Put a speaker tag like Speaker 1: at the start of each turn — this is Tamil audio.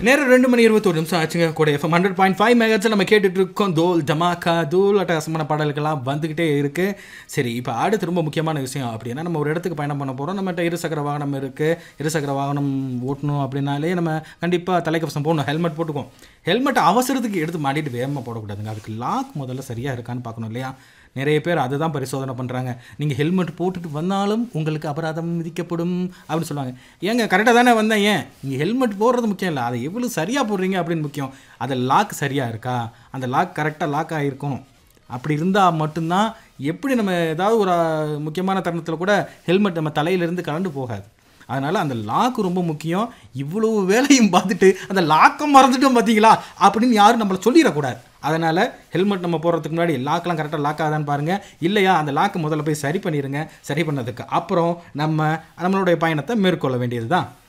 Speaker 1: நேரம் ரெண்டு மணி இருபத்தொரு நிமிஷம் ஆச்சுங்க கூட எஃப்எம் ஹண்ட்ரட் பாயிண்ட் ஃபைவ் மெகட்ஸில் நம்ம கேட்டுட்டு இருக்கோம் தோல் தமாக்கா தூள் அட்டகாசமான பாடல்கள்லாம் வந்துக்கிட்டே இருக்கு சரி இப்போ அடுத்து ரொம்ப முக்கியமான விஷயம் அப்படின்னா நம்ம ஒரு இடத்துக்கு பயணம் பண்ண போகிறோம் நம்மகிட்ட இருசக்கர வாகனம் இருக்குது இருசக்கர வாகனம் ஓட்டணும் அப்படின்னாலே நம்ம கண்டிப்பாக தலைக்கவசம் போடணும் ஹெல்மெட் போட்டுக்குவோம் ஹெல்மெட் அவசரத்துக்கு எடுத்து மாட்டிட்டு வேகமாக போடக்கூடாதுங்க அதுக்கு லாக் முதல்ல சரியாக இருக்கான்னு பார்க்கணும் இல்லையா நிறைய பேர் அதை தான் பரிசோதனை பண்ணுறாங்க நீங்கள் ஹெல்மெட் போட்டுட்டு வந்தாலும் உங்களுக்கு அபராதம் விதிக்கப்படும் அப்படின்னு சொல்லுவாங்க ஏங்க கரெக்டாக தானே வந்தேன் ஏன் நீங்கள் ஹெல்மெட் போடுறது முக்கியம் இல்லை அதை எவ்வளோ சரியாக போடுறீங்க அப்படின்னு முக்கியம் அது லாக் சரியாக இருக்கா அந்த லாக் கரெக்டாக லாக் ஆகிருக்கணும் அப்படி இருந்தால் மட்டும்தான் எப்படி நம்ம ஏதாவது ஒரு அஹ், முக்கியமான தருணத்தில் கூட ஹெல்மெட் நம்ம தலையிலேருந்து கலண்டு போகாது அதனால் அந்த லாக்கு ரொம்ப முக்கியம் இவ்வளோ வேலையும் பார்த்துட்டு அந்த லாக்கை மறந்துட்டோம் பார்த்தீங்களா அப்படின்னு யாரும் நம்மளை சொல்லிடக்கூடாது அதனால் ஹெல்மெட் நம்ம போடுறதுக்கு முன்னாடி லாக்கெலாம் கரெக்டாக லாக் ஆகுதான்னு பாருங்கள் இல்லையா அந்த லாக்கை முதல்ல போய் சரி பண்ணிடுங்க சரி பண்ணதுக்கு அப்புறம் நம்ம நம்மளுடைய பயணத்தை மேற்கொள்ள வேண்டியது தான்